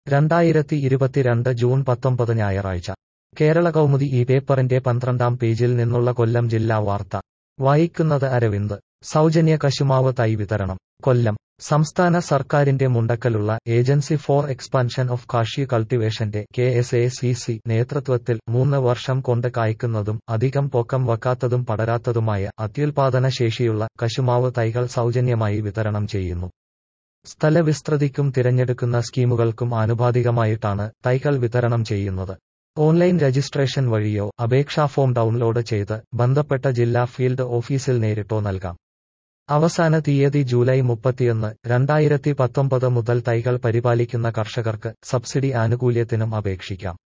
രണ്ടായിരത്തി ഇരുപത്തിരണ്ട് ജൂൺ പത്തൊമ്പത് ഞായറാഴ്ച കേരള കൗമുദി ഈ പേപ്പറിന്റെ പന്ത്രണ്ടാം പേജിൽ നിന്നുള്ള കൊല്ലം ജില്ലാ വാർത്ത വായിക്കുന്നത് അരവിന്ദ് സൗജന്യ കശുമാവ് തൈ വിതരണം കൊല്ലം സംസ്ഥാന സർക്കാരിന്റെ മുണ്ടക്കലുള്ള agency for expansion of cashew കൾട്ടിവേഷന്റെ K S A C C നേതൃത്വത്തിൽ മൂന്ന് വർഷം കൊണ്ട് കായ്ക്കുന്നതും അധികം പൊക്കം വക്കാത്തതും പടരാത്തതുമായ അത്യുൽപാദന ശേഷിയുള്ള കശുമാവ് തൈകൾ സൗജന്യമായി വിതരണം ചെയ്യുന്നു സ്ഥലവിസ്തൃതിക്കും തിരഞ്ഞെടുക്കുന്ന സ്കീമുകൾക്കും ആനുപാതികമായിട്ടാണ് തൈകൾ വിതരണം ചെയ്യുന്നത് ഓൺലൈൻ രജിസ്ട്രേഷൻ വഴിയോ അപേക്ഷാ ഫോം ഡൗൺലോഡ് ചെയ്ത് ബന്ധപ്പെട്ട ജില്ലാ ഫീൽഡ് ഓഫീസിൽ നേരിട്ടോ നൽകാം അവസാന തീയതി ജൂലൈ മുപ്പത്തിയൊന്ന് രണ്ടായിരത്തി പത്തൊമ്പത് മുതൽ തൈകൾ പരിപാലിക്കുന്ന കർഷകർക്ക് സബ്സിഡി ആനുകൂല്യത്തിനും അപേക്ഷിക്കാം